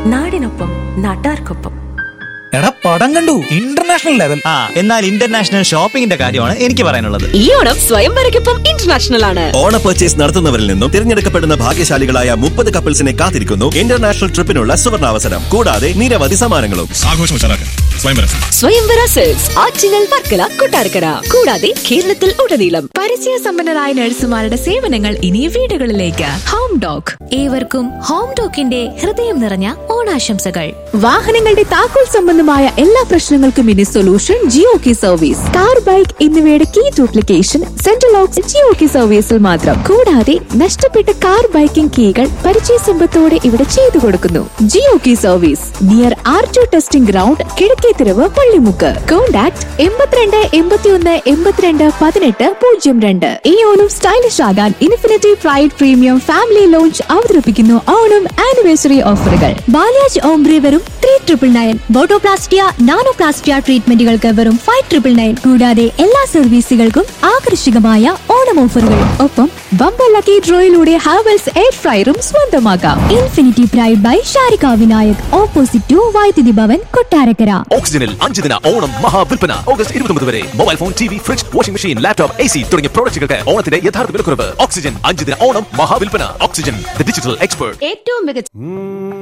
നാടിനൊപ്പം നാട്ടാർക്കൊപ്പം എടാ പടം കണ്ടു ഇന്റർനാഷണൽ ലെവൽ ആ എന്നാൽ ഇന്റർനാഷണൽ ഷോപ്പിംഗിന്റെ കാര്യമാണ് എനിക്ക് പറയാനുള്ളത് ഈ ഓണം സ്വയംവരയ്ക്കൊപ്പം ഇന്റർനാഷണൽ ആണ് ഓണ പർച്ചേസ് നടത്തുന്നവരിൽ നിന്നും തിരഞ്ഞെടുക്കപ്പെടുന്ന ഭാഗ്യശാലികളായ മുപ്പത് കപ്പിൾസിനെ കാത്തിരിക്കുന്നു ഇന്റർനാഷണൽ ട്രിപ്പിനുള്ള സുവർണാവസരം കൂടാതെ നിരവധി സമ്മാനങ്ങളും ആഘോഷം ഉഷാറാക്കാൻ സ്വയംവരം സ്വയംവര സെൽസ് ആറ്റിങ്ങൽ വർക്കല കൊട്ടാരക്കര കൂടാതെ കേരളത്തിൽ ഉടനീളം പരിചയസമ്പന്നരായ നഴ്സുമാരുടെ സേവനങ്ങൾ ഇനി വീടുകളിലേക്ക് ഹോം ഡോഗ് ഏവർക്കും ഹോം ഡോക്കിന്റെ ഹൃദയം നിറഞ്ഞ ഓണാശംസകൾ വാഹനങ്ങളുടെ താക്കോൽ സംബന്ധമായ എല്ലാ പ്രശ്നങ്ങൾക്കും ഇനി solution Geo key service car bike എന്നിവയുടെ key duplication central locks Geo key സർവീസിൽ മാത്രം കൂടാതെ നഷ്ടപ്പെട്ട കാർ ബൈക്കിംഗ് കീകൾ പരിചയ സമ്പത്തോടെ ഇവിടെ ചെയ്തു കൊടുക്കുന്നു Geo key service near R to testing ground Kizhakkethiravu Pallimukku contact എൺപത്തിരണ്ട് എൺപത്തിയൊന്ന് എൺപത്തിരണ്ട് പതിനെട്ട് പൂജ്യം രണ്ട് ഈ ഓണം സ്റ്റൈലിഷ് ആകാൻ Infinity Pride premium family lounge അവതരിപ്പിക്കുന്നു ഓണം ആനിവേഴ്സറി ഓഫറുകൾ ബാലാജ് ഓംബ്രി വെറും three triple nine botoplastia nanoplastia ട്രീറ്റ്മെന്റുകൾക്ക് വെറും ഫൈവ് ട്രിപ്പിൾ നയൻ കൂടാതെ എല്ലാ സർവീസുകൾക്കും ആകർഷകമായ ഓണം ഓഫറുകൾ ഒപ്പം ബമ്പർ ലക്കി ഡ്രോയിലൂടെ ഹാവൽസ് എയർ ഫ്രയറും സ്വന്തമാക്കാം Infinity Pride by Sharika Vinayak opposite to Vaidyuthi Bhavan Kottarakkara ഓക്സിജനിൽ അഞ്ച് ദിന ഓണം മഹാവിൽപ്പന ഓഗസ്റ്റ് ഇരുപത്തൊമ്പത് വരെ mobile phone T V fridge washing machine laptop A C തുടങ്ങിയ പ്രോഡക്റ്റുകൾക്ക് ഓണത്തിന്റെ യഥാർത്ഥ വിലക്കുറവ് ഓക്സിജൻ അഞ്ച് ദിന ഓണം മഹാവിൽപ്പന ഓക്സിജൻ ദ ഡിജിറ്റൽ എക്സ്പേർട്ട് ഏറ്റവും മികച്ച